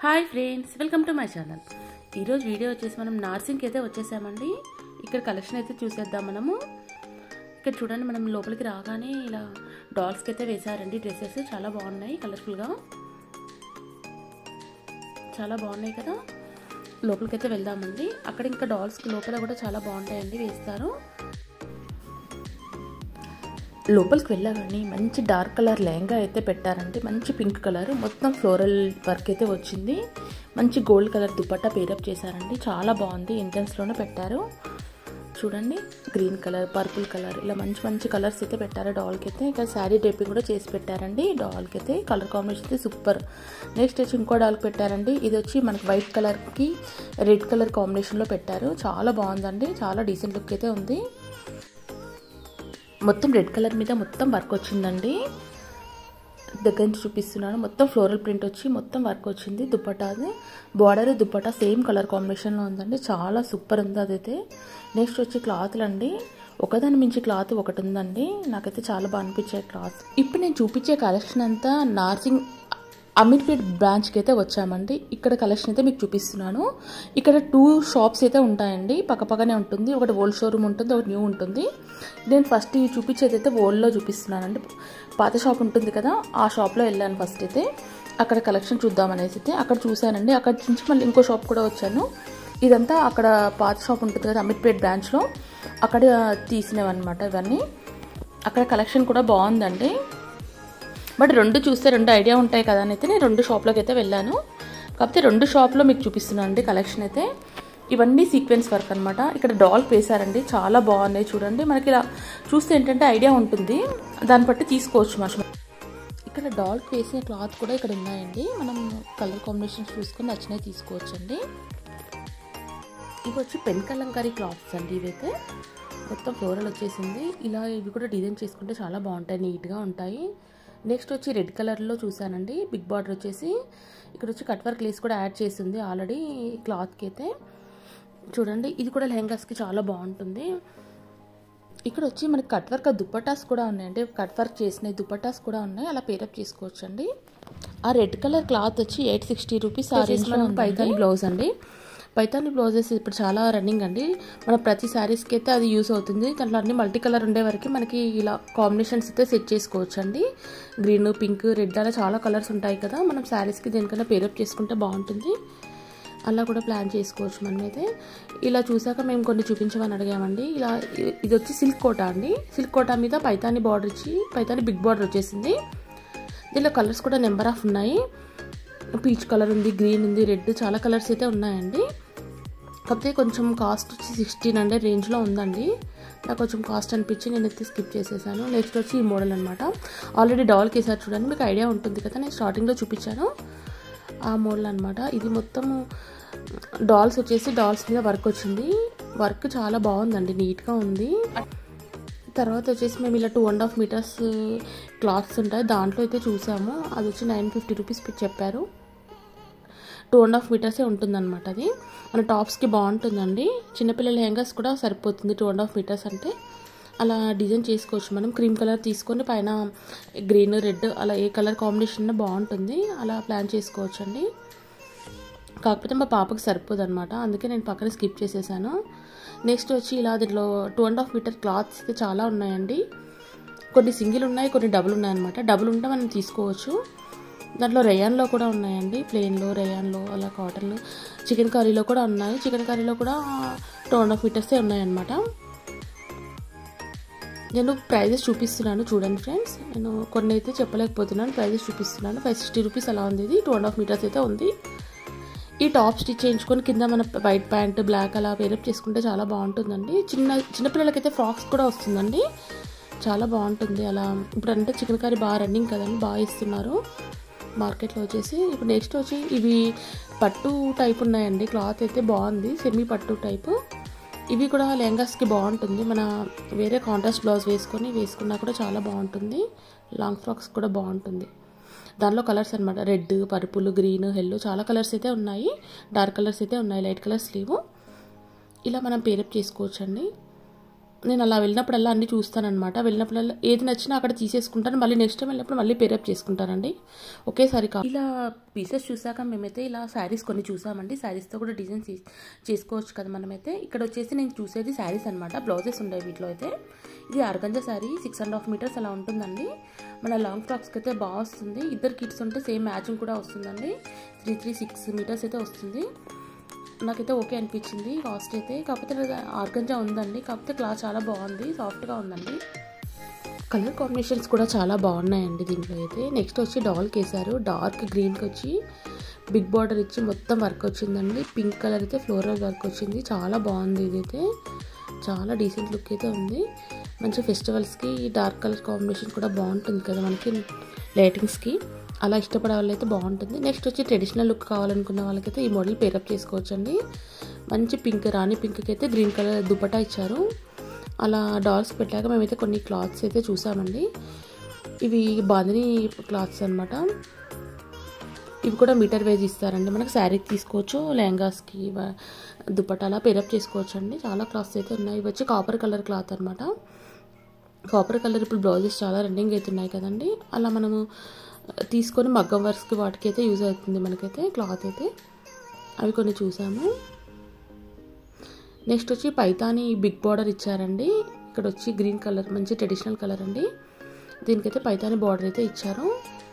hi friends welcome to my channel ఈరోజు video వచ్చేసి మనం నార్సింగ్కి అయితే వచ్చేసామండి ఇక్కడ కలెక్షన్ అయితే చూసేద్దాం మనము ఇక్కడ చూడండి మనం లోపలికి రాగానే ఇలా డాల్స్కి అయితే వేసారండి డ్రెస్సెస్ చాలా బాగున్నాయి కలర్ఫుల్గా చాలా బాగున్నాయి కదా లోపలికి అయితే వెళ్దామండి అక్కడ ఇంకా డాల్స్కి లోపల కూడా చాలా బాగుంటాయండి వేస్తారు లోపలికి వెళ్ళగానే మంచి డార్క్ కలర్ లెహంగా అయితే పెట్టారంటే మంచి పింక్ కలర్ మొత్తం ఫ్లోరల్ వర్క్ అయితే వచ్చింది మంచి గోల్డ్ కలర్ దుపట్టా పేరప్ చేశారండి చాలా బాగుంది ఎంట్రన్స్లోనే పెట్టారు చూడండి గ్రీన్ కలర్ పర్పుల్ కలర్ ఇలా మంచి మంచి కలర్స్ అయితే పెట్టారు డాల్కి అయితే ఇంకా శారీ డ్రేపింగ్ కూడా చేసి పెట్టారండి డాల్కి అయితే కలర్ కాంబినేషన్ అయితే సూపర్ నెక్స్ట్ వచ్చి ఇంకో డాల్కి పెట్టారండి ఇది వచ్చి మనకి వైట్ కలర్కి రెడ్ కలర్ కాంబినేషన్లో పెట్టారు చాలా బాగుందండి చాలా డీసెంట్ లుక్ అయితే ఉంది మొత్తం రెడ్ కలర్ మీద మొత్తం వర్క్ వచ్చిందండి దగ్గర నుంచి చూపిస్తున్నాను మొత్తం ఫ్లోరల్ ప్రింట్ వచ్చి మొత్తం వర్క్ వచ్చింది దుప్పటాది బార్డర్ దుప్పటా సేమ్ కలర్ కాంబినేషన్లో ఉందండి చాలా సూపర్ ఉంది అదైతే నెక్స్ట్ వచ్చి క్లాత్లు అండి ఒకదాని మించి క్లాత్ ఒకటి ఉందండి నాకైతే చాలా బాగా అనిపించాయి క్లాత్ ఇప్పుడు నేను చూపించే కలెక్షన్ అంతా నార్సింగ్ అమీర్పేట్ బ్రాంచ్కి అయితే వచ్చామండి ఇక్కడ కలెక్షన్ అయితే మీకు చూపిస్తున్నాను ఇక్కడ టూ షాప్స్ అయితే ఉంటాయండి పక్కపక్కనే ఉంటుంది ఒకటి ఓల్డ్ షోరూమ్ ఉంటుంది ఒకటి న్యూ ఉంటుంది నేను ఫస్ట్ ఈ చూపించేది అయితే ఓల్డ్లో చూపిస్తున్నానండి పాత షాప్ ఉంటుంది కదా ఆ షాప్లో వెళ్ళాను ఫస్ట్ అయితే అక్కడ కలెక్షన్ చూద్దామనేసి అయితే అక్కడ చూశానండి అక్కడ నుంచి మళ్ళీ ఇంకో షాప్ కూడా వచ్చాను ఇదంతా అక్కడ పాత షాప్ ఉంటుంది కదా అమీర్పేట్ బ్రాంచ్లో అక్కడ తీసినవన్నమాట ఇవన్నీ అక్కడ కలెక్షన్ కూడా బాగుందండి బట్ రెండు చూస్తే రెండు ఐడియా ఉంటాయి కదా అని అయితే నేను రెండు షాప్లోకి అయితే వెళ్ళాను కాకపోతే రెండు షాప్లో మీకు చూపిస్తున్నాను అండి కలెక్షన్ అయితే ఇవన్నీ సీక్వెన్స్ వర్క్ అనమాట ఇక్కడ డాల్ వేసారండి చాలా బాగున్నాయి చూడండి మనకి ఇలా చూస్తే ఏంటంటే ఐడియా ఉంటుంది దాన్ని బట్టి తీసుకోవచ్చు మనం ఇక్కడ డాల్కి వేసిన క్లాత్ కూడా ఇక్కడ ఉన్నాయండి మనం కలర్ కాంబినేషన్స్ చూసుకొని నచ్చినవి తీసుకోవచ్చండి ఇవి వచ్చి పెన్ కలంకారీ క్లాత్స్ అండి ఇవైతే మొత్తం ఫ్లోరల్ వచ్చేసింది ఇలా ఇవి కూడా డిజైన్ చేసుకుంటే చాలా బాగుంటాయి నీట్గా ఉంటాయి నెక్స్ట్ వచ్చి రెడ్ కలర్లో చూసానండి బిగ్ బార్డర్ వచ్చేసి ఇక్కడ వచ్చి కట్ వర్క్ లేస్ కూడా యాడ్ చేసింది ఆల్రెడీ క్లాత్కి అయితే చూడండి ఇది కూడా లెహంగాస్కి చాలా బాగుంటుంది ఇక్కడ వచ్చి మనకి కట్ వర్క్ దుప్పటాస్ కూడా ఉన్నాయండి కట్ వర్క్ చేసిన దుప్పటాస్ కూడా ఉన్నాయి అలా పేరప్ చేసుకోవచ్చు అండి ఆ రెడ్ కలర్ క్లాత్ వచ్చి ఎయిట్ సిక్స్టీ రూపీస్ ఆ రేంజ్లో పైతాని బ్లౌజ్ అండి పైతాని బ్లౌజెస్ ఇప్పుడు చాలా రన్నింగ్ అండి మన ప్రతి శారీస్కి అయితే అది యూస్ అవుతుంది దాంట్లో అన్ని మల్టీ కలర్ ఉండే వరకు మనకి ఇలా కాంబినేషన్స్ అయితే సెట్ చేసుకోవచ్చు అండి గ్రీన్ పింక్ రెడ్ అలా చాలా కలర్స్ ఉంటాయి కదా మనం శారీస్కి దేనికైనా పేరప్ చేసుకుంటే బాగుంటుంది అలా కూడా ప్లాన్ చేసుకోవచ్చు మనమైతే ఇలా చూసాక మేము కొన్ని చూపించమని అడిగామండి ఇలా ఇది వచ్చి సిల్క్ కోటా అండి సిల్క్ కోటా మీద పైతాని బార్డర్ ఇచ్చి పైతాని బిగ్ బార్డర్ వచ్చేసింది దీనిలో కలర్స్ కూడా నెంబర్ ఆఫ్ ఉన్నాయి పీచ్ కలర్ ఉంది గ్రీన్ ఉంది రెడ్ చాలా కలర్స్ అయితే ఉన్నాయండి కాకపోతే కొంచెం కాస్ట్ వచ్చి సిక్స్టీన్ హండ్రెడ్ రేంజ్లో ఉందండి నాకు కొంచెం కాస్ట్ అనిపించి నేను అయితే స్కిప్ చేసేసాను నెక్స్ట్ వచ్చి ఈ మోడల్ అనమాట ఆల్రెడీ డాల్కి వేసారు చూడండి మీకు ఐడియా ఉంటుంది కదా నేను స్టార్టింగ్లో చూపించాను ఆ మోడల్ అనమాట ఇది మొత్తం డాల్స్ వచ్చేసి డాల్స్ మీద వర్క్ వచ్చింది వర్క్ చాలా బాగుందండి నీట్గా ఉంది తర్వాత వచ్చేసి మేము ఇలా two and half metres cloths ఉంటాయి దాంట్లో అయితే చూసాము అది వచ్చి నైన్ ఫిఫ్టీ రూపీస్ చెప్పారు టూ అండ్ హాఫ్ మీటర్సే ఉంటుందన్నమాట అది మన టాప్స్కి బాగుంటుందండి చిన్నపిల్లల లెహంగాస్ కూడా సరిపోతుంది టూ అండ్ హాఫ్ మీటర్స్ అంటే అలా డిజైన్ చేసుకోవచ్చు మనం క్రీమ్ కలర్ తీసుకొని పైన గ్రీన్ రెడ్ అలా ఏ కలర్ కాంబినేషన్ బాగుంటుంది అలా ప్లాన్ చేసుకోవచ్చు అండి కాకపోతే మా పాపకి సరిపోదు అనమాట అందుకే నేను పక్కన స్కిప్ చేసేసాను నెక్స్ట్ వచ్చి ఇలా దీంట్లో two and half metre cloths అయితే చాలా ఉన్నాయండి కొన్ని సింగిల్ ఉన్నాయి కొన్ని డబుల్ ఉన్నాయన్నమాట డబుల్ ఉంటే మనం తీసుకోవచ్చు దాంట్లో రేయాన్లో కూడా ఉన్నాయండి ప్లెయిన్లో రేయాన్లో అలా కాటన్లో చికెన్ కర్రీలో కూడా ఉన్నాయి చికెన్ కర్రీలో కూడా టూ అండ్ హాఫ్ మీటర్సే ఉన్నాయన్నమాట నేను ప్రైజెస్ చూపిస్తున్నాను చూడండి ఫ్రెండ్స్ నేను కొన్ని అయితే చెప్పలేకపోతున్నాను ప్రైజెస్ చూపిస్తున్నాను ఫైవ్ సిక్స్టీ రూపీస్ అలా ఉంది ఇది టూ అండ్ హాఫ్ మీటర్స్ అయితే ఉంది ఈ టాప్ స్టిచ్ చేయించుకొని కింద మన వైట్ ప్యాంట్ బ్లాక్ అలా వేరప్ చేసుకుంటే చాలా బాగుంటుందండి చిన్న చిన్నపిల్లలకైతే ఫ్రాక్స్ కూడా వస్తుందండి చాలా బాగుంటుంది అలా ఇప్పుడు అంటే చికెన్ కర్రీ బాగా రన్నింగ్ కదండి బాగా ఇస్తున్నారు మార్కెట్లో వచ్చేసి ఇప్పుడు నెక్స్ట్ వచ్చి ఇవి పట్టు టైప్ ఉన్నాయండి క్లాత్ అయితే బాగుంది సెమీ పట్టు టైపు ఇవి కూడా లెహంగాస్కి బాగుంటుంది మన వేరే కాంట్రాస్ట్ బ్లౌజ్ వేసుకొని వేసుకున్నా కూడా చాలా బాగుంటుంది లాంగ్ ఫ్రాక్స్ కూడా బాగుంటుంది దానిలో కలర్స్ అనమాట రెడ్ పర్పుల్ గ్రీన్ ఎల్లో చాలా కలర్స్ అయితే ఉన్నాయి డార్క్ కలర్స్ అయితే ఉన్నాయి లైట్ కలర్ స్లీవ్ ఇలా మనం పేరప్ చేసుకోవచ్చండి నేను అలా వెళ్ళినప్పుడల్లా అన్నీ చూస్తానన్నమాట వెళ్ళినప్పుడల్లా ఏది నచ్చినా అక్కడ తీసేసుకుంటాను మళ్ళీ నెక్స్ట్ టైం వెళ్ళినప్పుడు మళ్ళీ పేరప్ చేసుకుంటానండి ఒకేసారి కా ఇలా పీసెస్ చూసాక మేమైతే ఇలా శారీస్ కొన్ని చూసామండి శారీస్తో కూడా డిజైన్స్ చేసుకోవచ్చు కదా మనమైతే ఇక్కడ వచ్చేసి నేను చూసేది శారీస్ అనమాట బ్లౌజెస్ ఉండేవి వీటిలో అయితే ఇది organza sari six and half metres అలా ఉంటుందండి మన లాంగ్ ఫ్రాక్స్కి అయితే బాగా వస్తుంది ఇద్దరు కిడ్స్ ఉంటే సేమ్ మ్యాచింగ్ కూడా వస్తుందండి త్రీ త్రీ సిక్స్ మీటర్స్ అయితే వస్తుంది నాకైతే ఓకే అనిపించింది కాస్ట్ అయితే కాకపోతే ఆర్గంజా ఉందండి కాకపోతే క్లాత్ చాలా బాగుంది సాఫ్ట్గా ఉందండి కలర్ కాంబినేషన్స్ కూడా చాలా బాగున్నాయండి దీంట్లో అయితే నెక్స్ట్ వచ్చి డాల్కి వేసారు డార్క్ గ్రీన్కి వచ్చి బిగ్ బార్డర్ ఇచ్చి మొత్తం వర్క్ వచ్చిందండి పింక్ కలర్ అయితే ఫ్లోరల్ వర్క్ వచ్చింది చాలా బాగుంది ఇదైతే చాలా డీసెంట్ లుక్ అయితే ఉంది మంచి ఫెస్టివల్స్కి డార్క్ కలర్ కాంబినేషన్ కూడా బాగుంటుంది కదా మనకి లైటింగ్స్కి అలా ఇష్టపడే వాళ్ళైతే బాగుంటుంది నెక్స్ట్ వచ్చి ట్రెడిషనల్ లుక్ కావాలనుకున్న వాళ్ళకైతే ఈ మోడల్ పేరప్ చేసుకోవచ్చండి మంచి పింక్ రాణి పింక్కి అయితే గ్రీన్ కలర్ దుపటా ఇచ్చారు అలా డాల్స్ పెట్టాక మేమైతే కొన్ని క్లాత్స్ అయితే చూసామండి ఇవి బాందిని క్లాత్స్ అనమాట ఇవి కూడా మీటర్ వేజ్ ఇస్తారండి మనకు శారీకి తీసుకోవచ్చు లెహంగాస్కి దుపట్టాలా పేరప్ చేసుకోవచ్చు అండి చాలా క్లాత్స్ అయితే ఉన్నాయి ఇవి వచ్చి కాపర్ కలర్ క్లాత్ అనమాట కాపర్ కలర్ ఇప్పుడు బ్లౌజెస్ చాలా రన్నింగ్ అవుతున్నాయి కదండి అలా మనము తీసుకొని మగ్గం వర్క్స్కి వాటికి అయితే యూజ్ అవుతుంది మనకైతే క్లాత్ అయితే అవి కొన్ని చూసాము నెక్స్ట్ వచ్చి పైతాని బిగ్ బార్డర్ ఇచ్చారండి ఇక్కడ వచ్చి గ్రీన్ కలర్ మంచి ట్రెడిషనల్ కలర్ అండి దీనికైతే పైతాని బార్డర్ అయితే ఇచ్చారు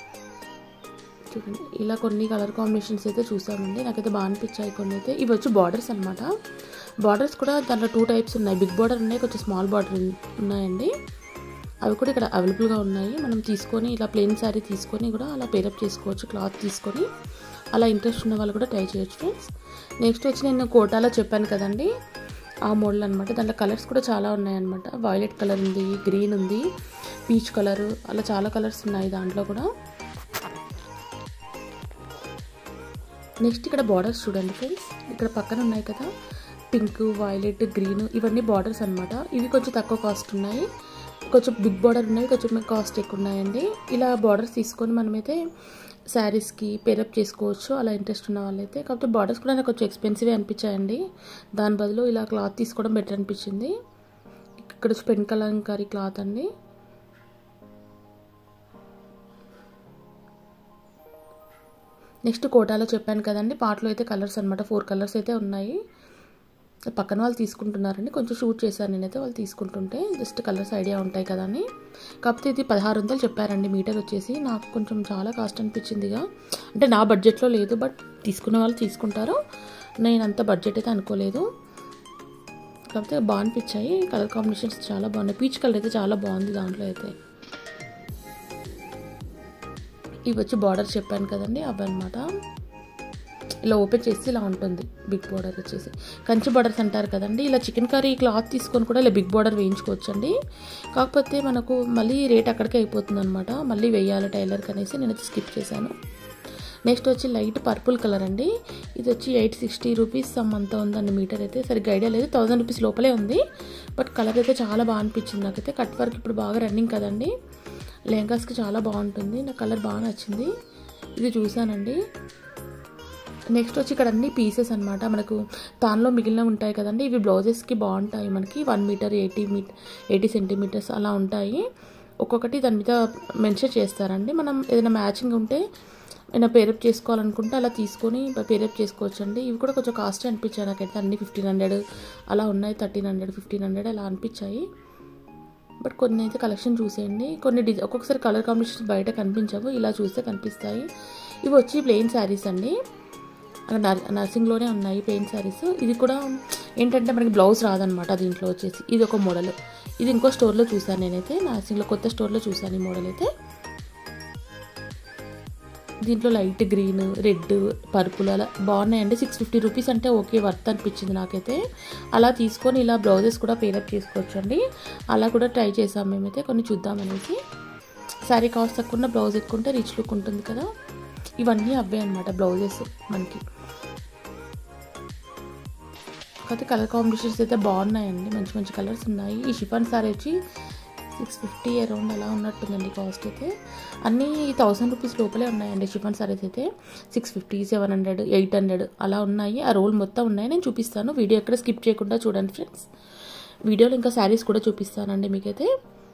చూడండి ఇలా కొన్ని కలర్ కాంబినేషన్స్ అయితే చూసామండి నాకైతే బాగా అనిపించాయి కొన్ని అయితే ఇవి వచ్చి బార్డర్స్ అనమాట బార్డర్స్ కూడా దాంట్లో టూ టైప్స్ ఉన్నాయి బిగ్ బార్డర్ ఉన్నాయి కొంచెం స్మాల్ బార్డర్ ఉన్నాయండి అవి కూడా ఇక్కడ అవైలబుల్గా ఉన్నాయి మనం తీసుకొని ఇలా ప్లెయిన్ శారీ తీసుకొని కూడా అలా పేరప్ చేసుకోవచ్చు క్లాత్ తీసుకొని అలా ఇంట్రెస్ట్ ఉన్న వాళ్ళు కూడా ట్రై చేయొచ్చు ఫ్రెండ్స్ నెక్స్ట్ వచ్చి నేను కోటాలో చెప్పాను కదండి ఆ మోడల్ అనమాట దాంట్లో కలర్స్ కూడా చాలా ఉన్నాయన్నమాట వైలెట్ కలర్ ఉంది గ్రీన్ ఉంది పీచ్ కలర్ అలా చాలా కలర్స్ ఉన్నాయి దాంట్లో కూడా నెక్స్ట్ ఇక్కడ బార్డర్స్ చూడండి ఫ్రెండ్స్ ఇక్కడ పక్కన ఉన్నాయి కదా పింక్ వైలెట్ గ్రీన్ ఇవన్నీ బార్డర్స్ అనమాట ఇవి కొంచెం తక్కువ కాస్ట్ ఉన్నాయి కొంచెం బిగ్ బార్డర్ ఉన్నాయి కొంచెం కాస్ట్ ఎక్కువ ఉన్నాయండి ఇలా బార్డర్స్ తీసుకొని మనమైతే శారీస్కి పేరప్ చేసుకోవచ్చు అలా ఇంట్రెస్ట్ ఉన్న వాళ్ళైతే కాకపోతే బార్డర్స్ కూడా నాకు కొంచెం ఎక్స్పెన్సివ్ అనిపించాయండి దాని బదులు ఇలా క్లాత్ తీసుకోవడం బెటర్ అనిపించింది ఇక్కడ వచ్చి పెన్ కలంకారీ క్లాత్ అండి నెక్స్ట్ కోటాలో చెప్పాను కదండి పాటలో అయితే కలర్స్ అనమాట ఫోర్ కలర్స్ అయితే ఉన్నాయి పక్కన వాళ్ళు తీసుకుంటున్నారండి కొంచెం షూట్ చేశాను నేనైతే వాళ్ళు తీసుకుంటుంటే జస్ట్ కలర్స్ ఐడియా ఉంటాయి కదా అని కాకపోతే ఇది పదహారు వందలు చెప్పారండి మీటర్ వచ్చేసి నాకు కొంచెం చాలా కాస్ట్ అనిపించిందిగా అంటే నా బడ్జెట్లో లేదు బట్ తీసుకున్న వాళ్ళు తీసుకుంటారు నేను అంత బడ్జెట్ అయితే అనుకోలేదు కాకపోతే బాగా అనిపించాయి కలర్ కాంబినేషన్స్ చాలా బాగున్నాయి పీచ్ కలర్ అయితే చాలా బాగుంది దాంట్లో అయితే ఇవి వచ్చి బార్డర్ చెప్పాను కదండి అవి అనమాట ఇలా ఓపెన్ చేసి ఇలా ఉంటుంది బిగ్ బార్డర్ వచ్చేసి కంచి బార్డర్స్ అంటారు కదండి ఇలా చికెన్ కర్రీ క్లాత్ తీసుకొని కూడా ఇలా బిగ్ బార్డర్ వేయించుకోవచ్చు అండి కాకపోతే మనకు మళ్ళీ రేట్ అక్కడికే అయిపోతుంది అనమాట మళ్ళీ వేయాలి టైలర్కి అనేసి నేను స్కిప్ చేశాను నెక్స్ట్ వచ్చి లైట్ పర్పుల్ కలర్ అండి ఇది వచ్చి ఎయిట్ సిక్స్టీ రూపీస్ సమ్ అంత ఉందండి మీటర్ అయితే సరిగ్గా ఐడియా లేదు థౌసండ్ రూపీస్ లోపలే ఉంది బట్ కలర్ అయితే చాలా బాగా అనిపించింది నాకైతే కట్ వర్క్ ఇప్పుడు బాగా రన్నింగ్ కదండి లెహంగాస్కి చాలా బాగుంటుంది నాకు కలర్ బాగా నచ్చింది ఇది చూసానండి నెక్స్ట్ వచ్చి ఇక్కడ అన్ని పీసెస్ అనమాట మనకు దానిలో మిగిలిన ఉంటాయి కదండి ఇవి బ్లౌజెస్కి బాగుంటాయి మనకి one metre eighty metre eighty centimetres అలా ఉంటాయి ఒక్కొక్కటి దాని మీద మెన్షన్ చేస్తారండి మనం ఏదైనా మ్యాచింగ్ ఉంటే ఏదైనా పేరప్ చేసుకోవాలనుకుంటే అలా తీసుకొని పేరప్ చేసుకోవచ్చు అండి ఇవి కూడా కొంచెం కాస్ట్ అనిపించాయి నాకైతే అన్ని ఫిఫ్టీన్ హండ్రెడ్ అలా ఉన్నాయి థర్టీన్ హండ్రెడ్ ఫిఫ్టీన్ హండ్రెడ్ అలా అనిపించాయి బట్ కొన్ని అయితే కలెక్షన్ చూసేయండి కొన్ని డిజైన్ ఒక్కొక్కసారి కలర్ కాంబినేషన్స్ బయట కనిపించవు ఇలా చూస్తే కనిపిస్తాయి ఇవి వచ్చి ప్లెయిన్ శారీస్ అండి నర్ నర్సింగ్లోనే ఉన్నాయి ప్లెయిన్ శారీస్ ఇది కూడా ఏంటంటే మనకి బ్లౌజ్ రాదనమాట దీంట్లో వచ్చేసి ఇది ఒక మోడల్ ఇది ఇంకో స్టోర్లో చూసాను నేనైతే నర్సింగ్లో కొత్త స్టోర్లో చూసాను ఈ మోడల్ అయితే దీంట్లో లైట్ గ్రీన్ రెడ్ పర్పుల్ అలా బాగున్నాయండి సిక్స్ ఫిఫ్టీ రూపీస్ అంటే ఓకే వర్త్ అనిపించింది నాకైతే అలా తీసుకొని ఇలా బ్లౌజెస్ కూడా పేరప్ చేసుకోవచ్చు అండి అలా కూడా ట్రై చేసాం మేమైతే కొన్ని చూద్దామనేసి శారీ కాస్ట్ తక్కువ బ్లౌజ్ ఎక్కువ ఉంటే రిచ్ లుక్ ఉంటుంది కదా ఇవన్నీ అవే అనమాట బ్లౌజెస్ మనకి కాకపోతే కలర్ కాంబినేషన్స్ అయితే బాగున్నాయండి మంచి మంచి కలర్స్ ఉన్నాయి ఈ షిఫాన్ సారీ వచ్చి సిక్స్ ఫిఫ్టీ అరౌండ్ అలా ఉన్నట్టుందండి కాస్ట్ అయితే అన్నీ థౌసండ్ రూపీస్ లోపలే ఉన్నాయండి షిఫాన్ సారీస్ అయితే six fifty seven hundred eight hundred అలా ఉన్నాయి ఆ రోల్ మొత్తం ఉన్నాయి నేను చూపిస్తాను వీడియో ఎక్కడ స్కిప్ చేయకుండా చూడండి ఫ్రెండ్స్ వీడియోలో ఇంకా శారీస్ కూడా చూపిస్తానండి మీకైతే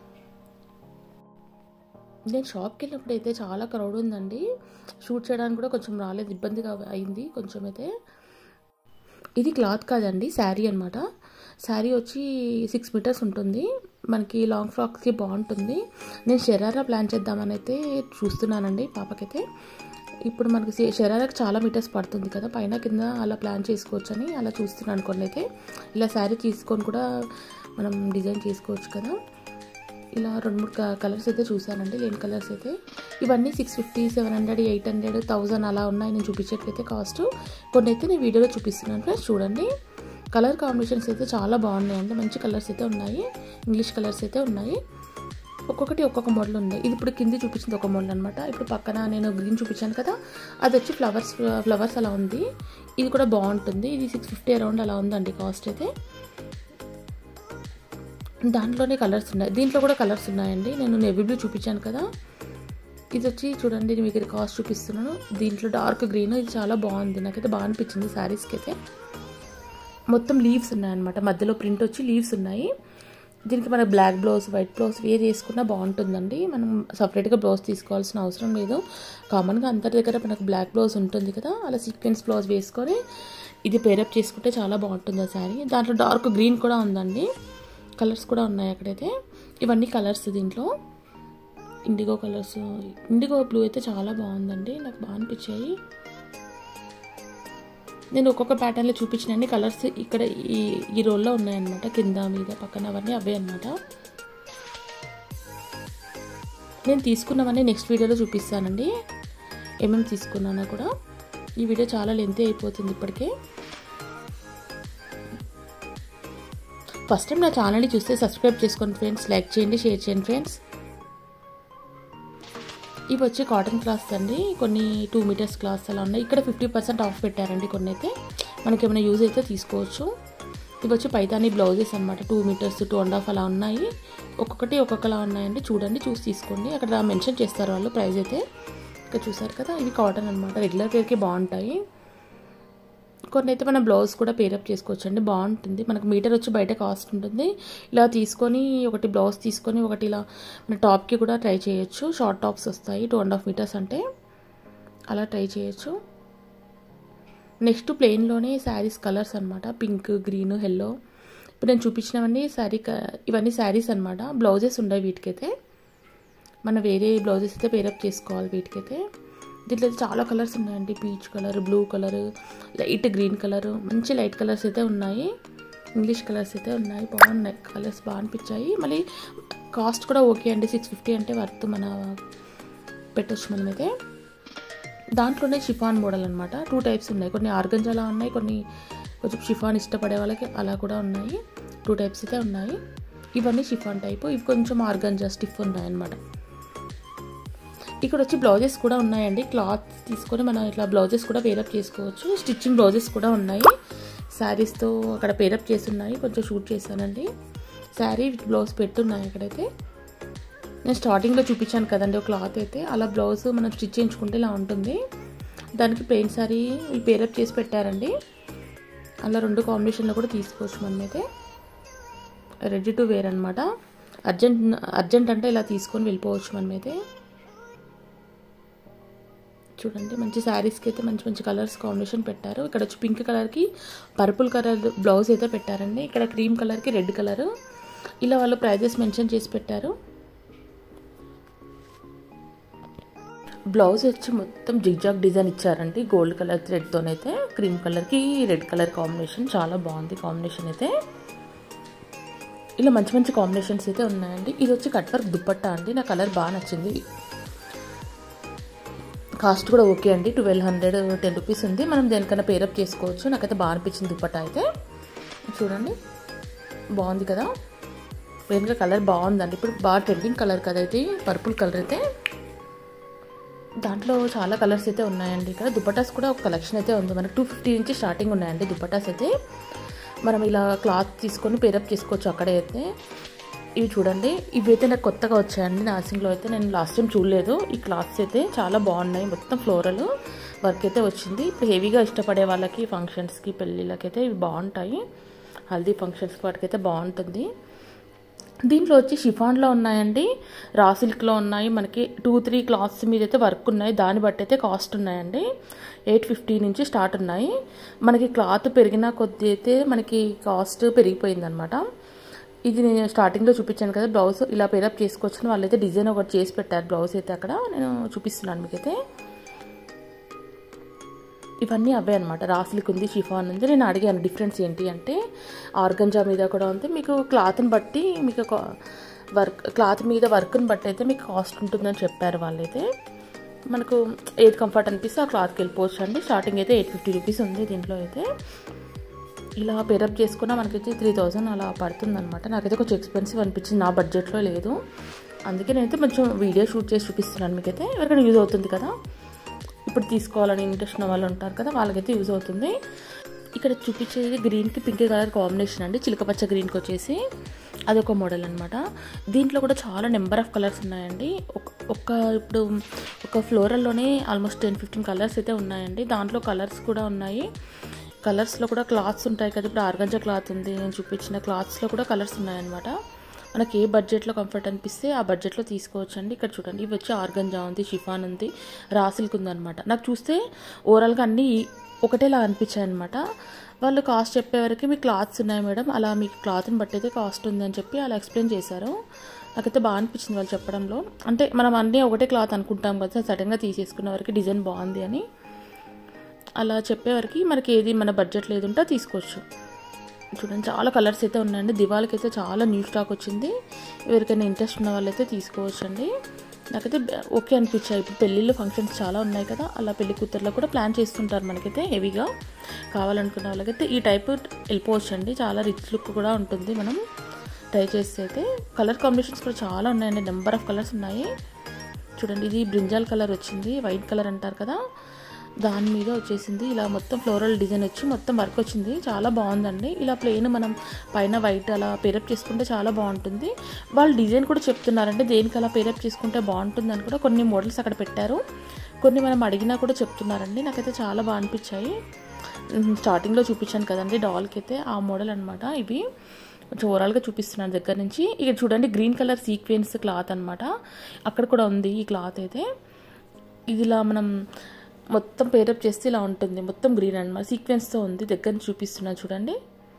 నేను షాప్కి వెళ్ళినప్పుడు అయితే చాలా క్రౌడ్ ఉందండి షూట్ చేయడానికి కూడా కొంచెం రాలేదు ఇబ్బందిగా అయింది కొంచెం అయితే ఇది క్లాత్ కాదండి శారీ అనమాట శారీ వచ్చి సిక్స్ మీటర్స్ ఉంటుంది మనకి లాంగ్ ఫ్రాక్స్కి బాగుంటుంది నేను షరారా ప్లాన్ చేద్దామని అయితే చూస్తున్నానండి పాపకైతే ఇప్పుడు మనకి షరారాకి చాలా మీటర్స్ పడుతుంది కదా పైన కింద అలా ప్లాన్ చేసుకోవచ్చు అని అలా చూస్తున్నాను కొన్ని అయితే ఇలా శారీ తీసుకొని కూడా మనం డిజైన్ చేసుకోవచ్చు కదా ఇలా రెండు మూడు కలర్స్ అయితే చూసానండి లేని కలర్స్ అయితే ఇవన్నీ six fifty seven hundred eight hundred thousand అలా ఉన్నాయి నేను చూపించేట్లయితే కాస్ట్ కొన్ని అయితే నేను వీడియోలో చూపిస్తున్నాను ఫ్రెండ్స్ చూడండి కలర్ కాంబినేషన్స్ అయితే చాలా బాగున్నాయండి మంచి కలర్స్ అయితే ఉన్నాయి ఇంగ్లీష్ కలర్స్ అయితే ఉన్నాయి ఒక్కొక్కటి ఒక్కొక్క మోడల్ ఉంది ఇది ఇప్పుడు కింది చూపించింది ఒక మోడల్ అనమాట ఇప్పుడు పక్కన నేను గ్రీన్ చూపించాను కదా అది వచ్చి ఫ్లవర్స్ ఫ్లవర్స్ అలా ఉంది ఇది కూడా బాగుంటుంది ఇది సిక్స్ ఫిఫ్టీ అరౌండ్ అలా ఉందండి కాస్ట్ అయితే దాంట్లోనే కలర్స్ ఉన్నాయి దీంట్లో కూడా కలర్స్ ఉన్నాయండి నేను నెవీ బ్లూ చూపించాను కదా ఇది వచ్చి చూడండి మీకు ఇది కాస్ట్ చూపిస్తున్నాను దీంట్లో డార్క్ గ్రీన్ ఇది చాలా బాగుంది నాకైతే బాగా అనిపించింది శారీస్కి అయితే మొత్తం లీవ్స్ ఉన్నాయన్నమాట మధ్యలో ప్రింట్ వచ్చి లీవ్స్ ఉన్నాయి దీనికి మన black blouse white blouse wear చేసుకున్నా బాగుంటుందండి మనం సపరేట్గా బ్లౌజ్ తీసుకోవాల్సిన అవసరం లేదు కామన్గా అందరి దగ్గర మనకు బ్లాక్ బ్లౌజ్ ఉంటుంది కదా అలా సీక్వెన్స్ బ్లౌజ్ వేసుకొని ఇది పేరప్ చేసుకుంటే చాలా బాగుంటుంది ఆ శారీ దాంట్లో డార్క్ గ్రీన్ కూడా ఉందండి కలర్స్ కూడా ఉన్నాయి అక్కడైతే ఇవన్నీ కలర్స్ దీంట్లో ఇండిగో కలర్స్ ఇండిగో బ్లూ అయితే చాలా బాగుందండి నాకు బాగా అనిపించాయి నేను ఒక్కొక్క ప్యాటర్న్లో చూపించిన అన్ని కలర్స్ ఇక్కడ ఈ ఈ రోల్లో ఉన్నాయన్నమాట కింద మీద పక్కన అవన్నీ అవే అనమాట నేను తీసుకున్నవన్నీ నెక్స్ట్ వీడియోలో చూపిస్తానండి ఏమేమి తీసుకున్నానో కూడా ఈ వీడియో చాలా లెంతీ అయిపోతుంది ఇప్పటికే ఫస్ట్ టైం నా ఛానల్ని చూస్తే సబ్స్క్రైబ్ చేసుకోండి ఫ్రెండ్స్ లైక్ చేయండి షేర్ చేయండి ఫ్రెండ్స్ ఇవి వచ్చి కాటన్ క్లాత్స్ అండి కొన్ని టూ మీటర్స్ క్లాత్స్ అలా ఉన్నాయి ఇక్కడ ఫిఫ్టీ పర్సెంట్ ఆఫ్ పెట్టారండి కొన్ని అయితే మనకి ఏమైనా యూజ్ అయితే తీసుకోవచ్చు ఇవి వచ్చి పైతాని బ్లౌజెస్ అనమాట two meters two and half అలా ఉన్నాయి ఒక్కొక్కటి ఒక్కొక్కలా ఉన్నాయండి చూడండి చూసి తీసుకోండి అక్కడ మెన్షన్ చేస్తారు వాళ్ళు ప్రైస్ అయితే ఇక్కడ చూసారు కదా ఇవి కాటన్ అనమాట రెగ్యులర్ వేర్కి బాగుంటాయి కొన్ని అయితే మనం బ్లౌజ్ కూడా పేరప్ చేసుకోవచ్చు అండి బాగుంటుంది మనకు మీటర్ వచ్చి బయట కాస్ట్ ఉంటుంది ఇలా తీసుకొని ఒకటి బ్లౌజ్ తీసుకొని ఒకటి ఇలా మన టాప్కి కూడా ట్రై చేయొచ్చు షార్ట్ టాప్స్ వస్తాయి టూ అండ్ హాఫ్ మీటర్స్ అంటే అలా ట్రై చేయొచ్చు నెక్స్ట్ ప్లెయిన్లోనే శారీస్ కలర్స్ అనమాట పింక్ గ్రీన్ ఎల్లో ఇప్పుడు నేను చూపించినవన్నీ శారీ ఇవన్నీ శారీస్ అనమాట బ్లౌజెస్ ఉండవు వీటికైతే మనం వేరే బ్లౌజెస్ అయితే పేరప్ చేసుకోవాలి వీటికైతే దీంట్లో అయితే చాలా కలర్స్ ఉన్నాయండి peach colour blue colour light green colour మంచి లైట్ కలర్స్ అయితే ఉన్నాయి ఇంగ్లీష్ కలర్స్ అయితే ఉన్నాయి బాగున్నాయి కలర్స్ బాగా అనిపించాయి మళ్ళీ కాస్ట్ కూడా ఓకే అండి సిక్స్ ఫిఫ్టీ అంటే వర్త్ మన పెట్టచ్చు మనమైతే దాంట్లోనే షిఫాన్ మోడల్ అనమాట టూ టైప్స్ ఉన్నాయి కొన్ని ఆర్గంజాలా ఉన్నాయి కొన్ని కొంచెం షిఫాన్ ఇష్టపడే వాళ్ళకి అలా కూడా ఉన్నాయి టూ టైప్స్ అయితే ఉన్నాయి ఇవన్నీ షిఫాన్ టైపు ఇవి కొంచెం ఆర్గంజా స్టిఫ్ ఉన్నాయి అనమాట ఇక్కడ వచ్చి బ్లౌజెస్ కూడా ఉన్నాయండి క్లాత్ తీసుకొని మనం ఇట్లా బ్లౌజెస్ కూడా పేరప్ చేసుకోవచ్చు స్టిచ్చింగ్ బ్లౌజెస్ కూడా ఉన్నాయి శారీస్తో అక్కడ పేరప్ చేసి ఉన్నాయి కొంచెం షూట్ చేశానండి శారీ విత్ బ్లౌజ్ పెట్టున్నాయి అక్కడైతే నేను స్టార్టింగ్లో చూపించాను కదండి ఒక క్లాత్ అయితే అలా బ్లౌజ్ మనం స్టిచ్ చేయించుకుంటే ఇలా ఉంటుంది దానికి ప్లెయిన్ శారీ పేరప్ చేసి పెట్టారండి అలా రెండు కాంబినేషన్లో కూడా తీసుకోవచ్చు మనమైతే రెడీ టు వేర్ అనమాట అర్జెంట్ అర్జెంట్ అంటే ఇలా తీసుకొని వెళ్ళిపోవచ్చు మనమైతే చూడండి మంచి శారీస్కి అయితే మంచి మంచి కలర్స్ కాంబినేషన్ పెట్టారు ఇక్కడ వచ్చి పింక్ కలర్కి పర్పుల్ కలర్ బ్లౌజ్ అయితే పెట్టారండి ఇక్కడ క్రీమ్ కలర్కి రెడ్ కలర్ ఇలా వాళ్ళు ప్రైజెస్ మెన్షన్ చేసి పెట్టారు బ్లౌజ్ వచ్చి మొత్తం జిగ్జాగ్ డిజైన్ ఇచ్చారండి గోల్డ్ కలర్ థ్రెడ్తోనైతే క్రీమ్ కలర్కి రెడ్ కలర్ కాంబినేషన్ చాలా బాగుంది కాంబినేషన్ అయితే ఇలా మంచి మంచి కాంబినేషన్స్ అయితే ఉన్నాయండి ఇది వచ్చి కట్ వర్క్ దుప్పట్టా అండి నా కలర్ బాగా నచ్చింది కాస్ట్ కూడా ఓకే అండి ట్వెల్వ్ హండ్రెడ్ టెన్ రూపీస్ ఉంది మనం దేనికైనా పేరప్ చేసుకోవచ్చు నాకైతే బాగా అనిపించింది దుప్పట్టా అయితే చూడండి బాగుంది కదా వెనుక కలర్ బాగుందండి ఇప్పుడు బాగా ట్రెండింగ్ కలర్ కదా అయితే పర్పుల్ కలర్ అయితే దాంట్లో చాలా కలర్స్ అయితే ఉన్నాయండి ఇక్కడ దుపటాస్ కూడా ఒక కలెక్షన్ అయితే ఉంది మనకి టూ ఫిఫ్టీ నుంచి స్టార్టింగ్ ఉన్నాయండి దుపటాస్ అయితే మనం ఇలా క్లాత్ తీసుకొని పేరప్ చేసుకోవచ్చు అక్కడే అయితే ఇవి చూడండి ఇవి అయితే నాకు కొత్తగా వచ్చాయండి నాసింగ్లో అయితే నేను లాస్ట్ టైం చూడలేదు ఈ క్లాత్స్ అయితే చాలా బాగున్నాయి మొత్తం ఫ్లోరల్ వర్క్ అయితే వచ్చింది ఇప్పుడు హెవీగా ఇష్టపడే వాళ్ళకి ఫంక్షన్స్కి పెళ్ళిళ్ళకి అయితే ఇవి బాగుంటాయి హల్దీ ఫంక్షన్స్కి వాటికైతే బాగుంటుంది దీంట్లో వచ్చి షిఫాన్లో ఉన్నాయండి రా సిల్క్లో ఉన్నాయి మనకి టూ త్రీ క్లాత్స్ మీద అయితే వర్క్ ఉన్నాయి దాన్ని బట్టి అయితే కాస్ట్ ఉన్నాయండి ఎయిట్ ఫిఫ్టీ నుంచి స్టార్ట్ ఉన్నాయి మనకి క్లాత్ పెరిగిన కొద్దీ అయితే మనకి కాస్ట్ పెరిగిపోయిందనమాట ఇది నేను స్టార్టింగ్లో చూపించాను కదా బ్లౌజ్ ఇలా పేరప్ చేసుకోవచ్చు వాళ్ళైతే డిజైన్ ఒకటి చేసి పెట్టారు బ్లౌజ్ అయితే అక్కడ నేను చూపిస్తున్నాను మీకైతే ఇవన్నీ అవే అనమాట రాసిలిక్ ఉంది షిఫాన్ ఉంది నేను అడిగాను డిఫరెన్స్ ఏంటి అంటే ఆర్గంజా మీద కూడా ఉంది మీకు క్లాత్ని బట్టి మీకు ఒక వర్క్ క్లాత్ మీద వర్క్ని బట్టి అయితే మీకు కాస్ట్ ఉంటుందని చెప్పారు వాళ్ళైతే మనకు ఏది కంఫర్ట్ అనిపిస్తే ఆ క్లాత్కి వెళ్ళిపోవచ్చు అండి స్టార్టింగ్ అయితే ఎయిట్ ఫిఫ్టీ రూపీస్ ఉంది దీంట్లో అయితే ఇలా పేరప్ చేసుకున్న మనకైతే త్రీ థౌజండ్ అలా పడుతుంది అనమాట నాకైతే కొంచెం ఎక్స్పెన్సివ్ అనిపించింది నా బడ్జెట్లో లేదు అందుకే నేనైతే కొంచెం వీడియో షూట్ చేసి చూపిస్తున్నాను మీకైతే ఎవరికైనా యూజ్ అవుతుంది కదా ఇప్పుడు తీసుకోవాలని ఇంట్రెస్ట్ ఉన్న వాళ్ళు ఉంటారు కదా వాళ్ళకైతే యూజ్ అవుతుంది ఇక్కడ చూపించేది గ్రీన్కి పింక్ కలర్ కాంబినేషన్ అండి చిలకపచ్చ గ్రీన్కి వచ్చేసి అదొక మోడల్ అనమాట దీంట్లో కూడా చాలా నెంబర్ ఆఫ్ కలర్స్ ఉన్నాయండి ఒక ఒక ఇప్పుడు ఒక ఫ్లోరల్లోనే ఆల్మోస్ట్ టెన్ ఫిఫ్టీన్ కలర్స్ అయితే ఉన్నాయండి దాంట్లో కలర్స్ కూడా ఉన్నాయి కలర్స్లో కూడా క్లాత్స్ ఉంటాయి కదా ఇప్పుడు ఆర్గంజా క్లాత్ ఉంది నేను చూపించిన క్లాత్స్లో కూడా కలర్స్ ఉన్నాయన్నమాట మనకి ఏ బడ్జెట్లో కంఫర్ట్ అనిపిస్తే ఆ బడ్జెట్లో తీసుకోవచ్చు అండి ఇక్కడ చూడండి ఇవి వచ్చి ఆర్గంజా ఉంది షిఫాన్ ఉంది రాసిల్క్ ఉందన్నమాట నాకు చూస్తే ఓవరాల్గా అన్నీ ఒకటేలా అనిపించాయి అనమాట వాళ్ళు కాస్ట్ చెప్పేవరకు మీ క్లాత్స్ ఉన్నాయి మేడం అలా మీకు క్లాత్ని బట్టి అయితే కాస్ట్ ఉంది అని చెప్పి అలా ఎక్స్ప్లెయిన్ చేశారు నాకైతే బాగా అనిపించింది వాళ్ళు చెప్పడంలో అంటే మనం అన్నీ ఒకటే క్లాత్ అనుకుంటాం కదా సడన్గా తీసేసుకున్న వరకు డిజైన్ బాగుంది అని అలా చెప్పేవరకు మనకి ఏది మన బడ్జెట్లో ఏది ఉంటే తీసుకోవచ్చు చూడండి చాలా కలర్స్ అయితే ఉన్నాయండి దివాళికి అయితే చాలా న్యూ స్టాక్ వచ్చింది ఎవరికైనా ఇంట్రెస్ట్ ఉన్న వాళ్ళైతే తీసుకోవచ్చు అండి నాకైతే ఓకే అనిపించాయి ఇప్పుడు పెళ్ళిళ్ళు ఫంక్షన్స్ చాలా ఉన్నాయి కదా అలా పెళ్లి కూతుర్లో కూడా ప్లాన్ చేస్తుంటారు మనకైతే హెవీగా కావాలనుకున్న వాళ్ళకైతే ఈ టైప్ వెళ్ళిపోవచ్చు అండి చాలా రిచ్ లుక్ కూడా ఉంటుంది మనం ట్రై చేస్తే అయితే కలర్ కాంబినేషన్స్ కూడా చాలా ఉన్నాయండి నెంబర్ ఆఫ్ కలర్స్ ఉన్నాయి చూడండి ఇది బ్రింజాల్ కలర్ వచ్చింది వైట్ కలర్ అంటారు కదా దాని మీద వచ్చేసింది ఇలా మొత్తం ఫ్లోరల్ డిజైన్ వచ్చి మొత్తం వర్క్ వచ్చింది చాలా బాగుందండి ఇలా ప్లెయిన్ మనం పైన వైట్ అలా పేరప్ చేసుకుంటే చాలా బాగుంటుంది వాళ్ళు డిజైన్ కూడా చెప్తున్నారంటే దేనికి అలా పేరప్ చేసుకుంటే బాగుంటుంది అని కూడా కొన్ని మోడల్స్ అక్కడ పెట్టారు కొన్ని మనం అడిగినా కూడా చెప్తున్నారండి నాకైతే చాలా బాగా అనిపించాయి స్టార్టింగ్లో చూపించాను కదండి డాల్కి అయితే ఆ మోడల్ అనమాట ఇవి కొంచెం ఓవరాల్గా చూపిస్తున్నాను దగ్గర నుంచి ఇక్కడ చూడండి గ్రీన్ కలర్ సీక్వెన్స్ క్లాత్ అనమాట అక్కడ కూడా ఉంది ఈ క్లాత్ అయితే ఇది ఇలా మనం మొత్తం పేరప్ చేస్తే ఇలా ఉంటుంది మొత్తం గ్రీన్ అనమాట సీక్వెన్స్తో ఉంది దగ్గర నుంచి చూపిస్తున్నాను చూడండి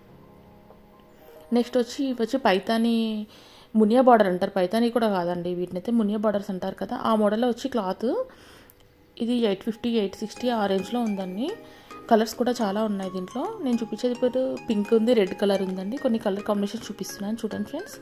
నెక్స్ట్ వచ్చి ఇవి వచ్చి పైతాని మునియా బార్డర్ అంటారు పైతాని కూడా కాదండి వీటిని అయితే మునియా బార్డర్స్ అంటారు కదా ఆ మోడల్లో వచ్చి క్లాత్ ఇది ఎయిట్ ఫిఫ్టీ ఎయిట్ సిక్స్టీ ఆ రేంజ్లో ఉందండి కలర్స్ కూడా చాలా ఉన్నాయి దీంట్లో నేను చూపించేది ఇప్పుడు పింక్ ఉంది రెడ్ కలర్ ఉందండి కొన్ని కలర్ కాంబినేషన్ చూపిస్తున్నాను చూడండి ఫ్రెండ్స్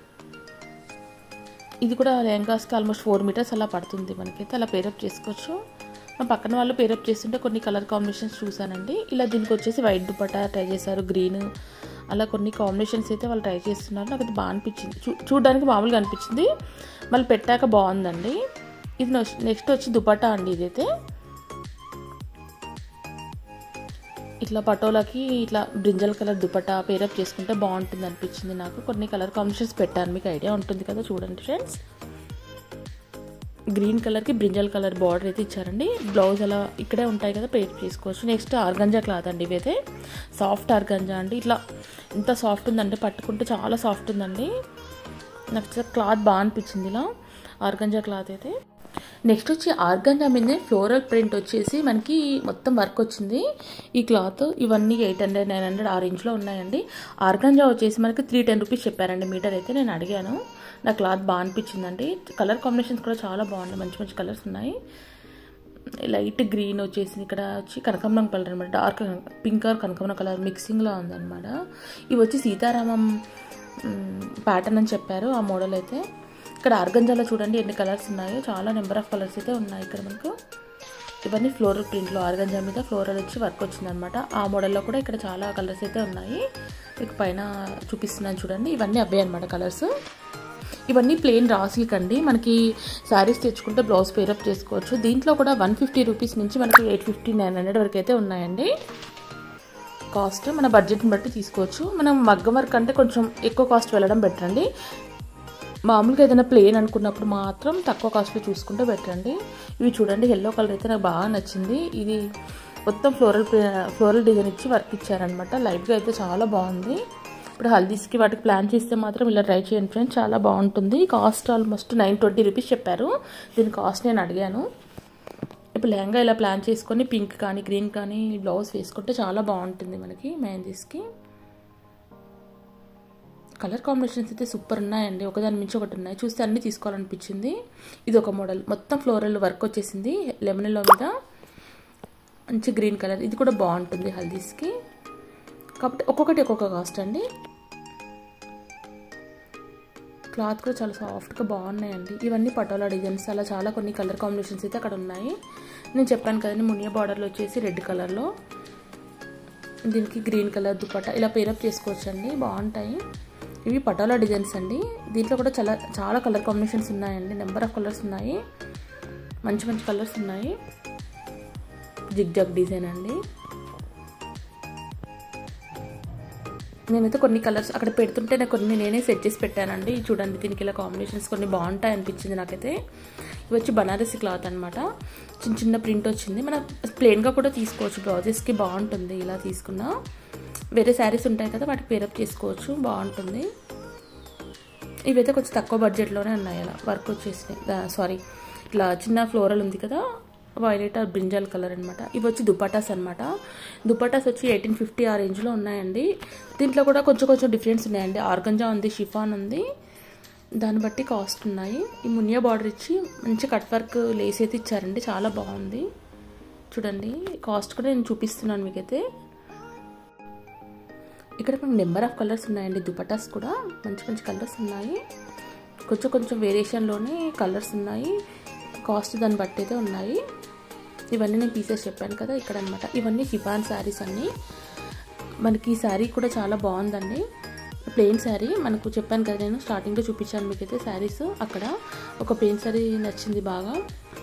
ఇది కూడా లెహంగాస్కి ఆల్మోస్ట్ ఫోర్ మీటర్స్ అలా పడుతుంది మనకైతే అలా పేరప్ చేసుకోవచ్చు మా పక్కన వాళ్ళు పేరప్ చేస్తుంటే కొన్ని కలర్ కాంబినేషన్స్ చూసానండి ఇలా దీనికి వచ్చేసి వైట్ దుపట్టా ట్రై చేశారు గ్రీన్ అలా కొన్ని కాంబినేషన్స్ అయితే వాళ్ళు ట్రై చేస్తున్నారు నాకు అది బాగా అనిపించింది చూ చూడడానికి మామూలుగా అనిపించింది మళ్ళీ పెట్టాక బాగుందండి ఇది నెక్స్ట్ వచ్చి దుపట్టా అండి ఇదైతే ఇట్లా పటోలాకి ఇట్లా బ్రింజల్ కలర్ దుపట్టా పేరప్ చేసుకుంటే బాగుంటుంది అనిపించింది నాకు కొన్ని కలర్ కాంబినేషన్స్ పెట్టాను మీకు ఐడియా ఉంటుంది కదా చూడండి ఫ్రెండ్స్ గ్రీన్ కలర్కి బ్రింజల్ కలర్ బార్డర్ అయితే ఇచ్చారండి బ్లౌజ్ అలా ఇక్కడే ఉంటాయి కదా పేర్ చేసుకోవచ్చు నెక్స్ట్ ఆర్గంజా క్లాత్ అండి ఇవైతే సాఫ్ట్ ఆర్గంజా అండి ఇట్లా ఇంత సాఫ్ట్ ఉందంటే పట్టుకుంటే చాలా సాఫ్ట్ ఉందండి నాకు క్లాత్ బాగా అనిపించింది ఇలా ఆర్గంజా క్లాత్ అయితే నెక్స్ట్ వచ్చి ఆర్గంజా మీదే ఫ్లోరల్ ప్రింట్ వచ్చేసి మనకి మొత్తం వర్క్ వచ్చింది ఈ క్లాత్ ఇవన్నీ ఎయిట్ హండ్రెడ్ నైన్ హండ్రెడ్ ఆ రేంజ్లో ఉన్నాయండి ఆర్గంజా వచ్చేసి మనకి త్రీ టెన్ రూపీస్ చెప్పారండి మీటర్ అయితే నేను అడిగాను నా క్లాత్ బాగా అనిపించిందండి కలర్ కాంబినేషన్స్ కూడా చాలా బాగున్నాయి మంచి మంచి కలర్స్ ఉన్నాయి లైట్ గ్రీన్ వచ్చేసి ఇక్కడ వచ్చి కనకాంబరం కలర్ అనమాట డార్క్ పింక్ ఆర్ కనకాంబరం కలర్ మిక్సింగ్లో ఉందన్నమాట ఇవి వచ్చి సీతారామం ప్యాటర్న్ అని చెప్పారు ఆ మోడల్ అయితే ఇక్కడ ఆర్గంజాలో చూడండి ఎన్ని కలర్స్ ఉన్నాయో చాలా నెంబర్ ఆఫ్ కలర్స్ అయితే ఉన్నాయి ఇక్కడ మనకు ఇవన్నీ ఫ్లోరల్ ప్రింట్లో ఆర్గంజా మీద ఫ్లోరల్ వచ్చి వర్క్ వచ్చిందనమాట ఆ మోడల్లో కూడా ఇక్కడ చాలా కలర్స్ అయితే ఉన్నాయి మీకు పైన చూపిస్తున్నాను చూడండి ఇవన్నీ అవే అనమాట కలర్స్ ఇవన్నీ ప్లెయిన్ రాసిల్క్ అండి మనకి శారీస్ తెచ్చుకుంటే బ్లౌజ్ పేరప్ చేసుకోవచ్చు దీంట్లో కూడా వన్ ఫిఫ్టీ రూపీస్ నుంచి మనకి ఎయిట్ ఫిఫ్టీ నైన్ హండ్రెడ్ వరకు అయితే ఉన్నాయండి కాస్ట్ మన బడ్జెట్ని బట్టి తీసుకోవచ్చు మనం మగ్గం వర్క్ అంటే కొంచెం ఎక్కువ కాస్ట్ వెళ్ళడం బెటర్ అండి మామూలుగా ఏదైనా ప్లేన్ అనుకున్నప్పుడు మాత్రం తక్కువ కాస్ట్లో చూసుకుంటే బెటర్ అండి ఇవి చూడండి ఎల్లో కలర్ అయితే నాకు బాగా నచ్చింది ఇది మొత్తం ఫ్లోరల్ ఫ్లోరల్ డిజైన్ ఇచ్చి వర్క్ ఇచ్చారనమాట లైట్గా అయితే చాలా బాగుంది ఇప్పుడు హల్దీస్కి వాటికి ప్లాన్ చేస్తే మాత్రం ఇలా ట్రై చేయండి ఫ్రెండ్స్ చాలా బాగుంటుంది cost almost nine twenty rupees చెప్పారు దీని కాస్ట్ నేను అడిగాను ఇప్పుడు లెహంగా ఇలా ప్లాన్ చేసుకొని పింక్ కానీ గ్రీన్ కానీ బ్లౌజ్ వేసుకుంటే చాలా బాగుంటుంది మనకి మెహందీస్కి కలర్ కాంబినేషన్స్ అయితే సూపర్ ఉన్నాయండి ఒకదాని మించి ఒకటి ఉన్నాయి చూస్తే అన్నీ తీసుకోవాలనిపించింది ఇది ఒక మోడల్ మొత్తం ఫ్లోరల్ వర్క్ వచ్చేసింది లెమన్లో మీద మంచి గ్రీన్ కలర్ ఇది కూడా బాగుంటుంది హల్దీస్కి కాబట్టి ఒక్కొక్కటి ఒక్కొక్క కాస్ట్ అండి క్లాత్ కూడా చాలా సాఫ్ట్గా బాగున్నాయండి ఇవన్నీ పటోలా డిజైన్స్ అలా చాలా కొన్ని కలర్ కాంబినేషన్స్ అయితే అక్కడ ఉన్నాయి నేను చెప్పాను కదండి మునియా బార్డర్లో వచ్చేసి రెడ్ కలర్లో దీనికి గ్రీన్ కలర్ దుపట్టా ఇలా పేరప్ చేసుకోవచ్చండి బాగుంటాయి ఇవి పటోలా డిజైన్స్ అండి దీంట్లో కూడా చాలా చాలా కలర్ కాంబినేషన్స్ ఉన్నాయండి నెంబర్ ఆఫ్ కలర్స్ ఉన్నాయి మంచి మంచి కలర్స్ ఉన్నాయి జిగ్ జగ్ డిజైన్ అండి నేనైతే కొన్ని కలర్స్ అక్కడ పెడుతుంటే నాకు కొన్ని నేనే సెట్ చేసి పెట్టానండి చూడండి దీనికి ఇలా కాంబినేషన్స్ కొన్ని బాగుంటాయి అనిపించింది నాకైతే ఇవి వచ్చి బనారసి క్లాత్ అనమాట చిన్న చిన్న ప్రింట్ వచ్చింది మన ప్లెయిన్గా కూడా తీసుకోవచ్చు బ్లౌజెస్కి బాగుంటుంది ఇలా తీసుకున్నా వేరే శారీస్ ఉంటాయి కదా వాటికి పేరప్ చేసుకోవచ్చు బాగుంటుంది ఇవైతే కొంచెం తక్కువ బడ్జెట్లోనే ఉన్నాయి అలా వర్క్ వచ్చేసినాయి సారీ ఇట్లా చిన్న ఫ్లోరల్ ఉంది కదా వైలెట్ ఆర్ బ్రింజల్ కలర్ అనమాట ఇవి వచ్చి దుపటాస్ అనమాట దుపటాస్ వచ్చి ఎయిటీన్ ఫిఫ్టీ ఆ రేంజ్లో ఉన్నాయండి దీంట్లో కూడా కొంచెం కొంచెం డిఫరెన్స్ ఉన్నాయండి ఆర్గంజా ఉంది షిఫాన్ ఉంది దాన్ని బట్టి కాస్ట్ ఉన్నాయి ఈ మునియా బార్డర్ ఇచ్చి మంచి కట్ వర్క్ లేస్ అయితే ఇచ్చారండి చాలా బాగుంది చూడండి కాస్ట్ కూడా నేను చూపిస్తున్నాను మీకైతే ఇక్కడ మనకు నెంబర్ ఆఫ్ కలర్స్ ఉన్నాయండి దుపటాస్ కూడా మంచి మంచి కలర్స్ ఉన్నాయి కొంచెం కొంచెం వేరియేషన్లోనే కలర్స్ ఉన్నాయి కాస్ట్ దాన్ని బట్టి అయితే ఉన్నాయి ఇవన్నీ నేను పీసెస్ చెప్పాను కదా ఇక్కడ అనమాట ఇవన్నీ షిఫాన్ శారీస్ అన్నీ మనకి ఈ శారీ కూడా చాలా బాగుందండి ప్లెయిన్ శారీ మనకు చెప్పాను కదా నేను స్టార్టింగ్లో చూపించాను మీకైతే శారీస్ అక్కడ ఒక ప్లెయిన్ శారీ నచ్చింది బాగా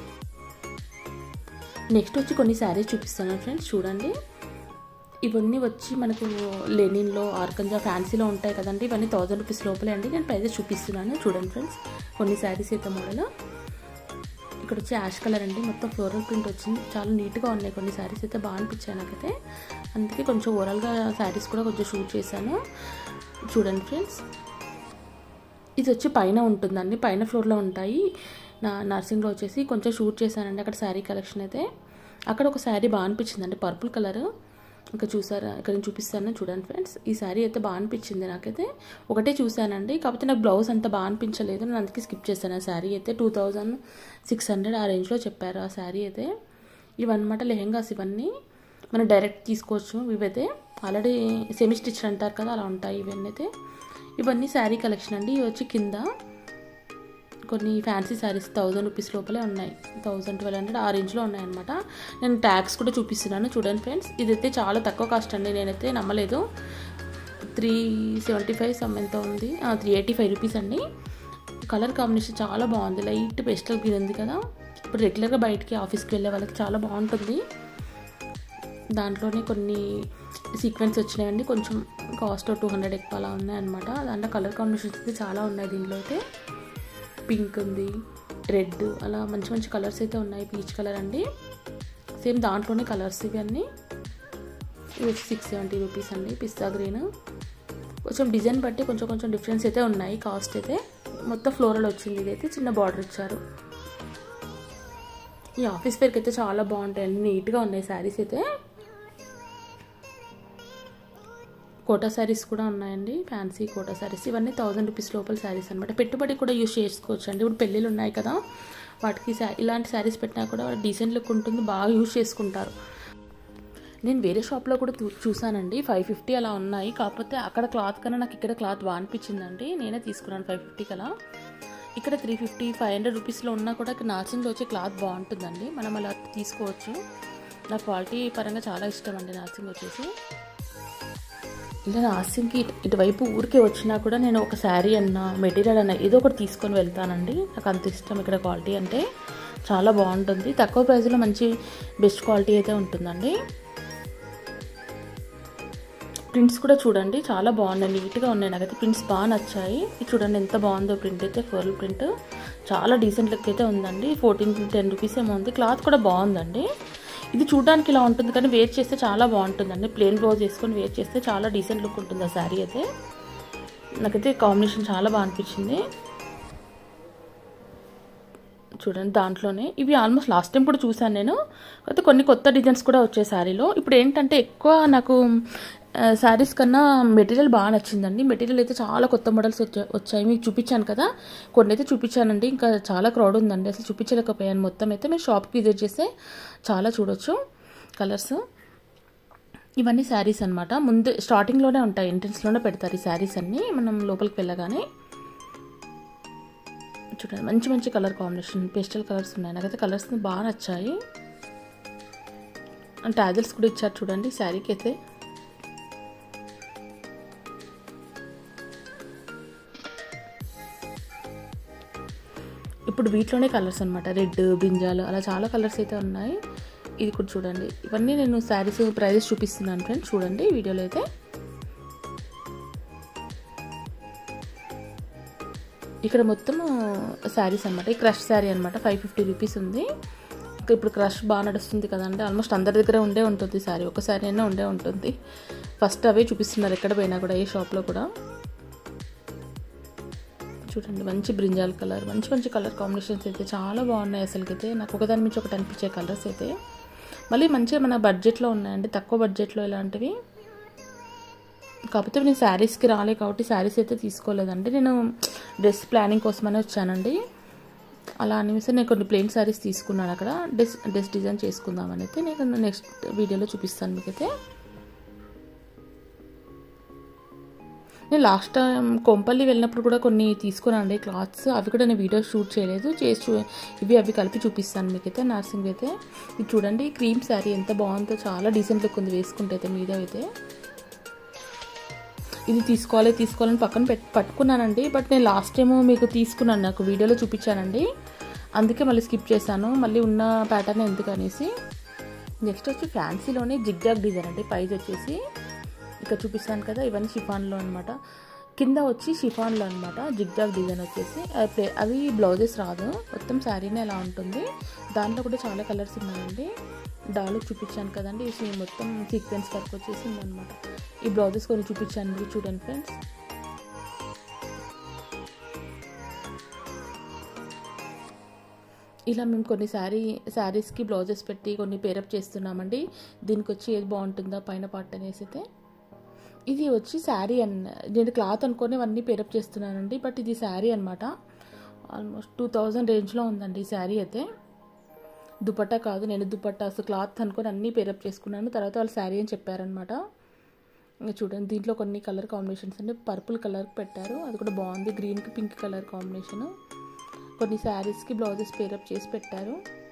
నెక్స్ట్ వచ్చి కొన్ని శారీస్ చూపిస్తాను ఫ్రెండ్స్ చూడండి ఇవన్నీ వచ్చి మనకు లెనిన్లో ఆర్కంజా ఫ్యాన్సీలో ఉంటాయి కదండి ఇవన్నీ థౌజండ్ రూపీస్ లోపలే అండి నేను ప్రైజెస్ చూపిస్తున్నాను చూడండి ఫ్రెండ్స్ కొన్ని శారీస్ అయితే మోడల్ ఇక్కడ వచ్చి యాష్ కలర్ అండి మొత్తం ఫ్లోరల్ ప్రింట్ వచ్చింది చాలా నీట్గా ఉన్నాయి కొన్ని శారీస్ అయితే బాగా అనిపించాయి నాకైతే అందుకే కొంచెం ఓవరాల్గా శారీస్ కూడా కొంచెం షూట్ చేశాను చూడండి ఫ్రెండ్స్ ఇది వచ్చి పైన ఉంటుందండి పైన ఫ్లోర్లో ఉంటాయి నా నర్సింగ్లో వచ్చేసి కొంచెం షూట్ చేశానండి అక్కడ శారీ కలెక్షన్ అయితే అక్కడ ఒక శారీ బాగా అనిపించిందండి పర్పుల్ కలర్ ఇంకా చూసారా ఇక్కడ నేను చూపిస్తాను చూడండి ఫ్రెండ్స్ ఈ శారీ అయితే బాగా అనిపించింది నాకైతే ఒకటే చూశానండి కాకపోతే నాకు బ్లౌజ్ అంత బాగా అనిపించలేదు నేను అందుకే స్కిప్ చేశాను ఆ శారీ అయితే టూ థౌజండ్ సిక్స్ హండ్రెడ్ ఆ రేంజ్లో చెప్పారు ఆ శారీ అయితే ఇవన్నమాట లెహెంగాస్ ఇవన్నీ మనం డైరెక్ట్ తీసుకోవచ్చు ఇవైతే ఆల్రెడీ సెమీ స్టిచ్ అంటారు కదా అలా ఉంటాయి ఇవన్నీ అయితే ఇవన్నీ శారీ కలెక్షన్ అండి ఇవి వచ్చి కింద కొన్ని ఫ్యాన్సీ శారీస్ థౌజండ్ రూపీస్ లోపలే ఉన్నాయి థౌజండ్ ట్వెల్వ్ హండ్రెడ్ ఆ రేంజ్లో ఉన్నాయన్నమాట నేను ట్యాగ్స్ కూడా చూపిస్తున్నాను చూడండి ఫ్రెండ్స్ ఇదైతే చాలా తక్కువ కాస్ట్ అండి నేనైతే నమ్మలేదు త్రీ సెవెంటీ ఫైవ్ సమ్ ఎంత ఉంది త్రీ ఎయిటీ ఫైవ్ రూపీస్ అండి కలర్ కాంబినేషన్ చాలా బాగుంది లైట్ పెస్టల్ గ్రీన్ ఉంది కదా ఇప్పుడు రెగ్యులర్గా బయటికి ఆఫీస్కి వెళ్ళే వాళ్ళకి చాలా బాగుంటుంది దాంట్లోనే కొన్ని సీక్వెన్స్ వచ్చినాయండి కొంచెం కాస్ట్ టూ హండ్రెడ్ ఎక్కువ అలా ఉన్నాయన్నమాట దాంట్లో కలర్ కాంబినేషన్స్ అయితే చాలా ఉన్నాయి దీంట్లో అయితే పింక్ ఉంది రెడ్ అలా మంచి మంచి కలర్స్ అయితే ఉన్నాయి పీచ్ కలర్ అండి సేమ్ దాంట్లోనే కలర్స్ ఇవన్నీ ఇవి సిక్స్ సెవెంటీ రూపీస్ అండి పిస్తా గ్రీన్ కొంచెం డిజైన్ బట్టి కొంచెం కొంచెం డిఫరెన్స్ అయితే ఉన్నాయి కాస్ట్ అయితే మొత్తం ఫ్లోరల్ వచ్చింది ఇదైతే చిన్న బార్డర్ ఇచ్చారు ఈ ఆఫీస్ వేర్కి అయితే చాలా బాగుంటాయండి నీట్గా ఉన్నాయి శారీస్ అయితే కోటా శారీస్ కూడా ఉన్నాయండి ఫ్యాన్సీ కోటా శారీస్ ఇవన్నీ థౌజండ్ రూపీస్ లోపల శారీస్ అనమాట పెట్టుబడి కూడా యూస్ చేసుకోవచ్చు అండి ఇప్పుడు పెళ్ళిళ్ళు ఉన్నాయి కదా వాటికి ఇలాంటి శారీస్ పెట్టినా కూడా డీసెంట్ లుక్ ఉంటుంది బాగా యూస్ చేసుకుంటారు నేను వేరే షాప్లో కూడా చూసానండి ఫైవ్ ఫిఫ్టీ అలా ఉన్నాయి కాకపోతే అక్కడ క్లాత్ కన్నా నాకు ఇక్కడ క్లాత్ బాగా అనిపించిందండి నేనే తీసుకున్నాను ఫైవ్ ఫిఫ్టీకి అలా ఇక్కడ త్రీ ఫిఫ్టీ ఫైవ్ హండ్రెడ్ రూపీస్లో ఉన్నా కూడా ఇక్కడ నార్సింగ్లో వచ్చే క్లాత్ బాగుంటుందండి మనం అలా తీసుకోవచ్చు నా క్వాలిటీ పరంగా చాలా ఇష్టం అండి నార్సింగ్ వచ్చేసి ఇలా నార్సింగ్కి ఇటువైపు ఊరికే వచ్చినా కూడా నేను ఒక శారీ అన్న మెటీరియల్ అన్న ఏదో ఒకటి తీసుకొని వెళ్తానండి నాకు అంత ఇష్టం ఇక్కడ క్వాలిటీ అంటే చాలా బాగుంటుంది తక్కువ ప్రైస్లో మంచి బెస్ట్ క్వాలిటీ అయితే ఉంటుందండి ప్రింట్స్ కూడా చూడండి చాలా బాగున్నాయి నీట్గా ఉన్నాయి నాకైతే ప్రింట్స్ బాగా నచ్చాయి ఇది చూడండి ఎంత బాగుందో ప్రింట్ అయితే ఫోర్ల్ ప్రింట్ చాలా డీసెంట్ లుక్ అయితే ఉందండి ఫోర్టీన్ టెన్ రూపీస్ ఏమో ఉంది క్లాత్ కూడా బాగుందండి ఇది చూడడానికి ఇలా ఉంటుంది కానీ వేర్ చేస్తే చాలా బాగుంటుందండి ప్లెయిన్ బ్లౌజ్ వేసుకొని వేర్ చేస్తే చాలా డీసెంట్ లుక్ ఉంటుంది ఆ శారీ అయితే నాకైతే కాంబినేషన్ చాలా బాగా అనిపించింది చూడండి దాంట్లోనే ఇవి ఆల్మోస్ట్ లాస్ట్ టైం కూడా చూసాను నేను అయితే కొన్ని కొత్త డిజైన్స్ కూడా వచ్చాయి శారీలో ఇప్పుడు ఏంటంటే ఎక్కువ నాకు శారీస్ కన్నా మెటీరియల్ బాగా నచ్చిందండి మెటీరియల్ అయితే చాలా కొత్త మోడల్స్ వచ్చా వచ్చాయి మీకు చూపించాను కదా కొన్ని అయితే చూపించానండి ఇంకా చాలా క్రౌడ్ ఉందండి అసలు చూపించలేకపోయాను మొత్తం అయితే మీరు షాప్కి విజిట్ చేస్తే చాలా చూడొచ్చు కలర్స్ ఇవన్నీ శారీస్ అనమాట ముందు స్టార్టింగ్లోనే ఉంటాయి ఎంట్రన్స్లోనే పెడతారు ఈ శారీస్ అన్నీ మనం లోపలికి వెళ్ళగానే చూడండి మంచి మంచి కలర్ కాంబినేషన్ పేస్టల్ కలర్స్ ఉన్నాయి నాకైతే కలర్స్ బాగా నచ్చాయి టాజిల్స్ కూడా ఇచ్చారు చూడండి శారీకి అయితే ఇప్పుడు వీటిలోనే కలర్స్ అనమాట రెడ్ బ్రింజాలు అలా చాలా కలర్స్ అయితే ఉన్నాయి ఇది కూడా చూడండి ఇవన్నీ నేను శారీస్ ప్రైజెస్ చూపిస్తున్నాను ఫ్రెండ్స్ చూడండి వీడియోలో అయితే ఇక్కడ మొత్తం శారీస్ అనమాట ఈ క్రష్ శారీ అనమాట ఫైవ్ ఫిఫ్టీ రూపీస్ ఉంది ఇప్పుడు క్రష్ బాగా నడుస్తుంది కదండి ఆల్మోస్ట్ అందరి దగ్గర ఉండే ఉంటుంది శారీ ఒక శారీ అయినా ఉండే ఉంటుంది ఫస్ట్ అవే చూపిస్తున్నారు ఎక్కడ పోయినా కూడా ఏ షాప్లో కూడా చూడండి మంచి బ్రింజాల్ కలర్ మంచి మంచి కలర్ కాంబినేషన్స్ అయితే చాలా బాగున్నాయి అసలుకైతే నాకు ఒకదాని నుంచి ఒకటి అనిపించే కలర్స్ అయితే మళ్ళీ మంచిగా మన బడ్జెట్లో ఉన్నాయండి తక్కువ బడ్జెట్లో ఇలాంటివి కాకపోతే నేను శారీస్కి రాలే కాబట్టి శారీస్ అయితే తీసుకోలేదండి నేను డ్రెస్ ప్లానింగ్ కోసమనే వచ్చానండి అలా అనేసి నేను కొన్ని ప్లెయిన్ శారీస్ తీసుకున్నాను అక్కడ డ్రెస్ డ్రెస్ డిజైన్ చేసుకుందామని అయితే నేను నెక్స్ట్ వీడియోలో చూపిస్తాను మీకైతే నేను లాస్ట్ టైం కొంపల్లి వెళ్ళినప్పుడు కూడా కొన్ని తీసుకున్నానండి క్లాత్స్ అవి కూడా నేను వీడియో షూట్ చేయలేదు చేసి చూ ఇవి అవి కలిపి చూపిస్తాను మీకైతే నర్సింగ్ అయితే ఇది చూడండి క్రీమ్ శారీ ఎంత బాగుందో చాలా డీసెంట్ లుక్ ఉంది వేసుకుంటే అయితే మీద అయితే ఇది తీసుకోవాలి తీసుకోవాలని పక్కన పెట్ పట్టుకున్నానండి బట్ నేను లాస్ట్ టైం మీకు తీసుకున్నాను నాకు వీడియోలో చూపించానండి అందుకే మళ్ళీ స్కిప్ చేశాను మళ్ళీ ఉన్న ప్యాటర్న్ ఎందుకు అనేసి నెక్స్ట్ వచ్చి ఫ్యాన్సీలోనే జిగ్జాగ్ డిజైన్ అండి ప్రైజ్ వచ్చేసి ఇక్కడ చూపిస్తాను కదా ఇవన్నీ షిఫాన్లో అనమాట కింద వచ్చి షిఫాన్లో అనమాట జిగ్జాగ్ డిజైన్ వచ్చేసి అవి బ్లౌజెస్ రాదు మొత్తం శారీనే ఎలా ఉంటుంది దాంట్లో కూడా చాలా కలర్స్ ఉన్నాయండి డాలు చూపించాను కదండి ఈ మొత్తం సీక్వెన్స్ వర్క్ వచ్చేసి ఉందన్నమాట ఈ బ్లౌజెస్ కొన్ని చూపించాను మీరు చూడండి ఫ్రెండ్స్ ఇలా మేము కొన్ని శారీ శారీస్కి బ్లౌజెస్ పెట్టి కొన్ని పేరప్ చేస్తున్నామండి దీనికి వచ్చి ఏది బాగుంటుందో పైన పార్ట్ అనేసి అయితే ఇది వచ్చి శారీ అన్న నేను క్లాత్ అనుకొని అన్నీ పేరప్ చేస్తున్నానండి బట్ ఇది శారీ అనమాట ఆల్మోస్ట్ టూ థౌజండ్ రేంజ్లో ఉందండి ఈ శారీ అయితే దుపట్టా కాదు నేను దుపట్టా అసలు క్లాత్ అనుకొని అన్నీ పేరప్ చేసుకున్నాను తర్వాత వాళ్ళు శారీ అని చెప్పారనమాట ఇంకా చూడండి దీంట్లో కొన్ని కలర్ కాంబినేషన్స్ అంటే పర్పుల్ కలర్ పెట్టారు అది కూడా బాగుంది గ్రీన్కి పింక్ కలర్ కాంబినేషన్ కొన్ని శారీస్కి బ్లౌజెస్ పేరప్ చేసి పెట్టారు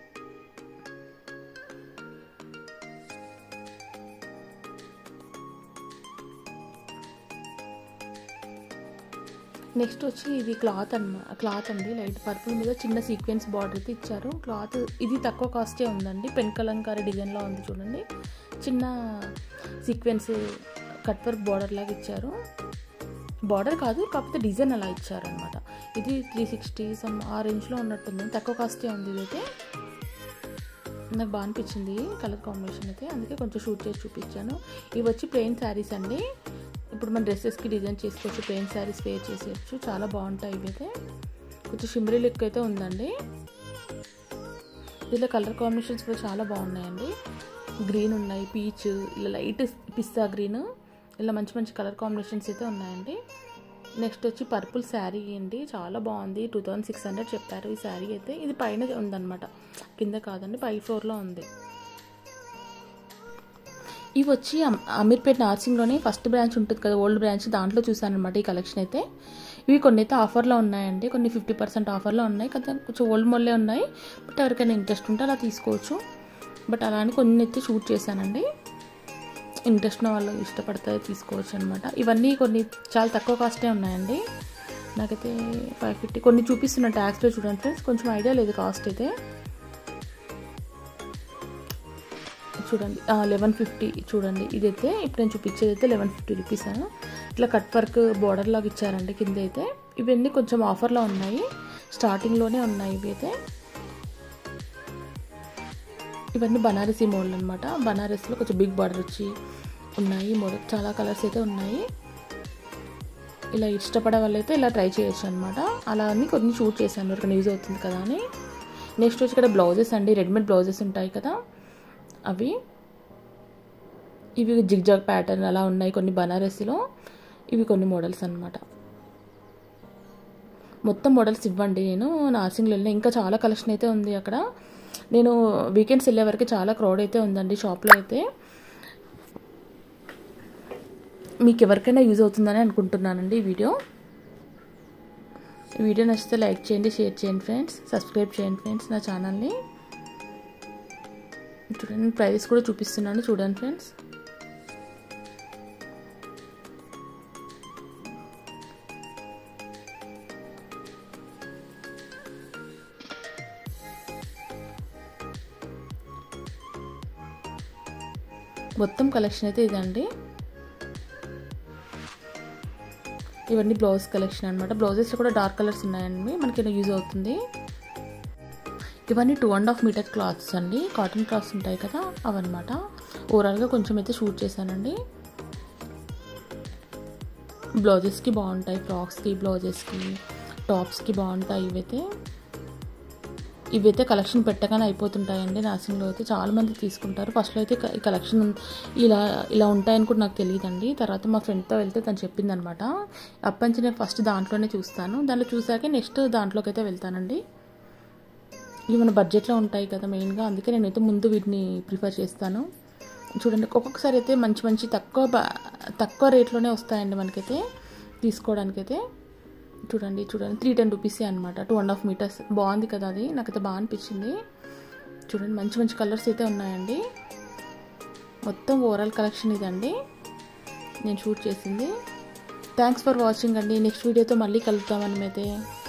నెక్స్ట్ వచ్చి ఇది క్లాత్ అన్న క్లాత్ అండి లైట్ పర్పుల్ మీద చిన్న సీక్వెన్స్ బార్డర్ అయితే ఇచ్చారు క్లాత్ ఇది తక్కువ కాస్టే ఉందండి పెన్ కలంకారీ డిజైన్లో ఉంది చూడండి చిన్న సీక్వెన్స్ కట్ వర్క్ బార్డర్ లాగా ఇచ్చారు బార్డర్ కాదు కాకపోతే డిజైన్ అలా ఇచ్చారనమాట ఇది త్రీ సిక్స్టీ సమ్ ఆ రేంజ్లో ఉన్నట్టుంది తక్కువ కాస్టే ఉంది ఇదైతే నాకు బాగా అనిపించింది కలర్ కాంబినేషన్ అయితే అందుకే కొంచెం షూట్ చేసి చూపించాను ఇవి వచ్చి ప్లెయిన్ శారీస్ అండి ఇప్పుడు మన డ్రెస్సెస్కి డిజైన్ చేసుకోవచ్చు ప్లెయిన్ శారీస్ వేర్ చేసేయచ్చు చాలా బాగుంటాయి ఇవైతే కొంచెం షిమ్రీ లుక్ అయితే ఉందండి దీనిలో కలర్ కాంబినేషన్స్ కూడా చాలా బాగున్నాయండి గ్రీన్ ఉన్నాయి పీచ్ ఇలా లైట్ పిస్తా గ్రీన్ ఇలా మంచి మంచి కలర్ కాంబినేషన్స్ అయితే ఉన్నాయండి నెక్స్ట్ వచ్చి పర్పుల్ శారీ అండి చాలా బాగుంది టూ థౌజండ్ సిక్స్ హండ్రెడ్ చెప్పారు ఈ శారీ అయితే ఇది పైన ఉందన్నమాట కింద కాదండి పై ఫ్లోర్లో ఉంది ఇవి వచ్చి అమీర్పేట్ నార్సింగ్లోనే ఫస్ట్ బ్రాంచ్ ఉంటుంది కదా ఓల్డ్ బ్రాంచ్ దాంట్లో చూసాను అనమాట ఈ కలెక్షన్ అయితే ఇవి కొన్ని అయితే ఆఫర్లో ఉన్నాయండి కొన్ని ఫిఫ్టీ పర్సెంట్ ఆఫర్లో ఉన్నాయి కదా కొంచెం ఓల్డ్ మొల్లే ఉన్నాయి బట్ ఎవరికైనా ఇంట్రెస్ట్ ఉంటే అలా తీసుకోవచ్చు బట్ అలా అని కొన్ని అయితే షూట్ చేశానండి ఇంట్రెస్ట్ ఉన్న వాళ్ళు ఇష్టపడితే తీసుకోవచ్చు అనమాట ఇవన్నీ కొన్ని చాలా తక్కువ కాస్టే ఉన్నాయండి నాకైతే ఫైవ్ ఫిఫ్టీ కొన్ని చూపిస్తున్న ట్యాక్స్లో చూడండి ఫ్రెండ్స్ కొంచెం ఐడియా లేదు కాస్ట్ అయితే చూడండి లెవెన్ ఫిఫ్టీ చూడండి ఇదైతే ఇప్పుడు నేను చూపించేది అయితే లెవెన్ ఫిఫ్టీ రూపీస్ ఇట్లా కట్ వర్క్ బార్డర్ లాగా ఇచ్చారండి కింద అయితే ఇవన్నీ కొంచెం ఆఫర్లో ఉన్నాయి స్టార్టింగ్లోనే ఉన్నాయి ఇవి అయితే ఇవన్నీ బనారసీ మోడల్ అనమాట బనారస్లో కొంచెం బిగ్ బార్డర్ వచ్చి ఉన్నాయి మోడల్ చాలా కలర్స్ అయితే ఉన్నాయి ఇలా ఇష్టపడే వాళ్ళైతే ఇలా ట్రై చేయొచ్చు అనమాట అలా అని కొన్ని షూట్ చేశాను ఎవరికైనా యూజ్ అవుతుంది కదా అని నెక్స్ట్ వచ్చి ఇక్కడ బ్లౌజెస్ అండి రెడీమేడ్ బ్లౌజెస్ ఉంటాయి కదా అవి ఇవి జిగ్జాగ్ ప్యాటర్న్ అలా ఉన్నాయి కొన్ని బనారసీలో ఇవి కొన్ని మోడల్స్ అనమాట మొత్తం మోడల్స్ ఇవ్వండి నేను నార్సింగ్లో వెళ్ళిన ఇంకా చాలా కలెక్షన్ అయితే ఉంది అక్కడ నేను వీకెండ్స్ వెళ్ళే వరకు చాలా క్రౌడ్ అయితే ఉందండి షాప్లో అయితే మీకు ఎవరికైనా యూజ్ అవుతుందని అనుకుంటున్నానండి ఈ వీడియో ఈ వీడియో నచ్చితే లైక్ చేయండి షేర్ చేయండి ఫ్రెండ్స్ సబ్స్క్రైబ్ చేయండి ఫ్రెండ్స్ నా ఛానల్ని చూడండి ప్రైస్ కూడా చూపిస్తున్నాను చూడండి ఫ్రెండ్స్ మొత్తం కలెక్షన్ అయితే ఇదండి ఇవన్నీ బ్లౌజ్ కలెక్షన్ అనమాట బ్లౌజెస్ కూడా డార్క్ కలర్స్ ఉన్నాయండి మనకి యూజ్ అవుతుంది ఇవన్నీ two and half metre cloths అండి కాటన్ క్లాత్స్ ఉంటాయి కదా అవన్నమాట ఓవరాల్గా కొంచెం అయితే షూట్ చేశానండి బ్లౌజెస్కి బాగుంటాయి ఫ్రాక్స్కి బ్లౌజెస్కి టాప్స్కి బాగుంటాయి ఇవైతే ఇవైతే కలెక్షన్ పెట్టగానే అయిపోతుంటాయండి నాసింగ్లో అయితే చాలామంది తీసుకుంటారు ఫస్ట్లో అయితే ఈ కలెక్షన్ ఇలా ఇలా ఉంటాయని కూడా నాకు తెలియదండి తర్వాత మా ఫ్రెండ్తో వెళ్తే తను చెప్పిందనమాట అప్పటి నేను ఫస్ట్ దాంట్లోనే చూస్తాను దాంట్లో చూసాకే నెక్స్ట్ దాంట్లోకి అయితే వెళ్తానండి ఇవి మన బడ్జెట్లో ఉంటాయి కదా మెయిన్గా అందుకే నేనైతే ముందు వీటిని ప్రిఫర్ చేస్తాను చూడండి ఒక్కొక్కసారి అయితే మంచి మంచి తక్కువ తక్కువ రేట్లోనే వస్తాయండి మనకైతే తీసుకోవడానికైతే చూడండి చూడండి త్రీ టెన్ రూపీసే అనమాట టూ అండ్ హాఫ్ మీటర్స్ బాగుంది కదా అది నాకైతే బాగా అనిపించింది చూడండి మంచి మంచి కలర్స్ అయితే ఉన్నాయండి మొత్తం ఓవరాల్ కలెక్షన్ ఇదండి నేను షూట్ చేసింది థ్యాంక్స్ ఫర్ వాచింగ్ అండి నెక్స్ట్ వీడియోతో మళ్ళీ కలుద్దాం మనమైతే